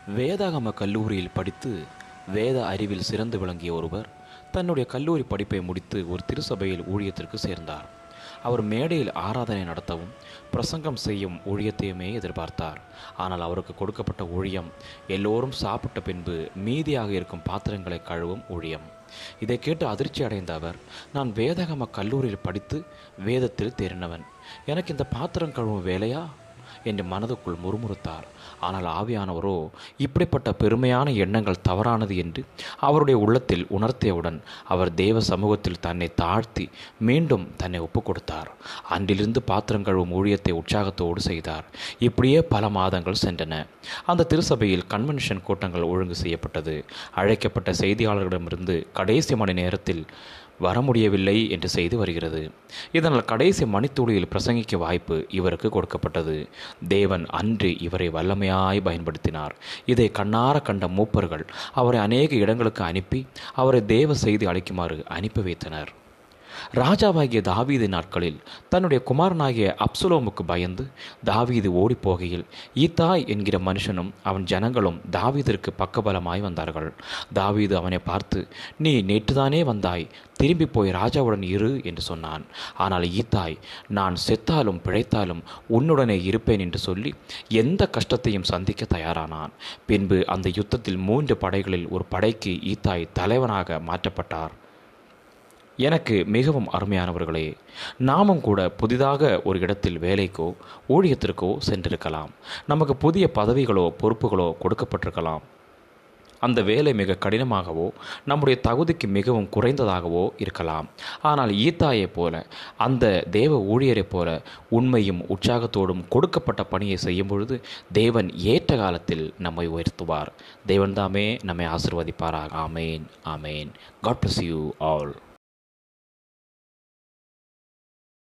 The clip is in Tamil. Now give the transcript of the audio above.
வேதாகம கல்லூரியில் படித்து வேத அறிவில் சிறந்து விளங்கிய ஒருவர் தன்னுடைய கல்லூரி படிப்பை முடித்து ஒரு திருசபையில் ஊழியத்திற்கு சேர்ந்தார் அவர் மேடையில் ஆராதனை நடத்தவும் பிரசங்கம் செய்யும் ஊழியத்தையுமே எதிர்பார்த்தார் ஆனால் அவருக்கு கொடுக்கப்பட்ட ஊழியம் எல்லோரும் சாப்பிட்ட பின்பு மீதியாக இருக்கும் பாத்திரங்களை கழுவும் ஊழியம் இதை கேட்டு அதிர்ச்சி அடைந்த அவர் நான் வேதகம கல்லூரியில் படித்து வேதத்தில் தேறினவன் எனக்கு இந்த பாத்திரம் கழுவும் வேலையா என்று மனதுக்குள் முறுமுறுத்தார் ஆனால் ஆவியானவரோ இப்படிப்பட்ட பெருமையான எண்ணங்கள் தவறானது என்று அவருடைய உள்ளத்தில் உணர்த்தியவுடன் அவர் தேவ சமூகத்தில் தன்னை தாழ்த்தி மீண்டும் தன்னை ஒப்புக் கொடுத்தார் அன்றிலிருந்து பாத்திரம் கழுவும் ஊழியத்தை உற்சாகத்தோடு செய்தார் இப்படியே பல மாதங்கள் சென்றன அந்த திருசபையில் கன்வென்ஷன் கூட்டங்கள் ஒழுங்கு செய்யப்பட்டது அழைக்கப்பட்ட செய்தியாளர்களிடமிருந்து கடைசி மணி நேரத்தில் வர முடியவில்லை என்று செய்தி வருகிறது இதனால் கடைசி மணித்துளியில் பிரசங்கிக்க வாய்ப்பு இவருக்கு கொடுக்கப்பட்டது தேவன் அன்று இவரை வல்லமையாய் பயன்படுத்தினார் இதை கண்ணார கண்ட மூப்பர்கள் அவரை அநேக இடங்களுக்கு அனுப்பி அவரை தேவ செய்தி அளிக்குமாறு அனுப்பி வைத்தனர் ராஜாவாகிய தாவீது நாட்களில் தன்னுடைய குமாரனாகிய அப்சுலோமுக்கு பயந்து தாவீது ஓடிப்போகையில் ஈத்தாய் என்கிற மனுஷனும் அவன் ஜனங்களும் தாவீதிற்கு பக்கபலமாய் வந்தார்கள் தாவீது அவனை பார்த்து நீ நேற்றுதானே வந்தாய் திரும்பி போய் ராஜாவுடன் இரு என்று சொன்னான் ஆனால் ஈத்தாய் நான் செத்தாலும் பிழைத்தாலும் உன்னுடனே இருப்பேன் என்று சொல்லி எந்த கஷ்டத்தையும் சந்திக்க தயாரானான் பின்பு அந்த யுத்தத்தில் மூன்று படைகளில் ஒரு படைக்கு ஈத்தாய் தலைவனாக மாற்றப்பட்டார் எனக்கு மிகவும் அருமையானவர்களே நாமும் கூட புதிதாக ஒரு இடத்தில் வேலைக்கோ ஊழியத்திற்கோ சென்றிருக்கலாம் நமக்கு புதிய பதவிகளோ பொறுப்புகளோ கொடுக்கப்பட்டிருக்கலாம் அந்த வேலை மிக கடினமாகவோ நம்முடைய தகுதிக்கு மிகவும் குறைந்ததாகவோ இருக்கலாம் ஆனால் ஈத்தாயைப் போல அந்த தேவ ஊழியரைப் போல உண்மையும் உற்சாகத்தோடும் கொடுக்கப்பட்ட பணியை செய்யும் பொழுது தேவன் ஏற்ற காலத்தில் நம்மை உயர்த்துவார் தேவன் தாமே நம்மை ஆசிர்வதிப்பாராக ஆமேன் ஆமேன் காட் பிளஸ் யூ ஆல்